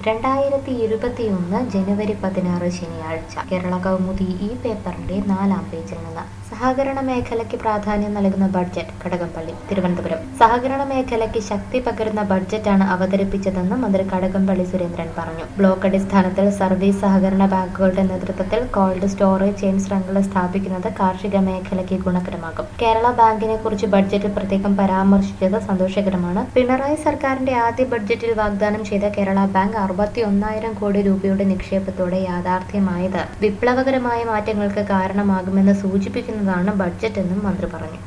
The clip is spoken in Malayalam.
രണ്ടായിരത്തി ഇരുപത്തിയൊന്ന് ജനുവരി പതിനാറ് ശനിയാഴ്ച കേരള കൗമുദി ഈ പേപ്പറിന്റെ നാലാം പേജിൽ നിന്ന് സഹകരണ മേഖലയ്ക്ക് പ്രാധാന്യം നൽകുന്ന ബഡ്ജറ്റ് കടകംപള്ളി തിരുവനന്തപുരം സഹകരണ മേഖലയ്ക്ക് ശക്തി പകരുന്ന ബഡ്ജറ്റാണ് അവതരിപ്പിച്ചതെന്ന് മന്ത്രി കടകംപള്ളി സുരേന്ദ്രൻ പറഞ്ഞു ബ്ലോക്ക് അടിസ്ഥാനത്തിൽ സർവീസ് സഹകരണ ബാങ്കുകളുടെ നേതൃത്വത്തിൽ കോൾഡ് സ്റ്റോറേജ് ചെയിൻ ശൃംഖല സ്ഥാപിക്കുന്നത് കാർഷിക മേഖലയ്ക്ക് ഗുണകരമാകും കേരള ബാങ്കിനെ കുറിച്ച് ബഡ്ജറ്റിൽ പ്രത്യേകം പരാമർശിച്ചത് സന്തോഷകരമാണ് പിണറായി സർക്കാരിന്റെ ആദ്യ ബഡ്ജറ്റിൽ വാഗ്ദാനം ചെയ്ത കേരള ബാങ്ക് അറുപത്തി ഒന്നായിരം കോടി രൂപയുടെ നിക്ഷേപത്തോടെ യാഥാർത്ഥ്യമായത് വിപ്ലവകരമായ മാറ്റങ്ങൾക്ക് കാരണമാകുമെന്ന് സൂചിപ്പിക്കുന്നതാണ് ബഡ്ജറ്റ് എന്നും മന്ത്രി പറഞ്ഞു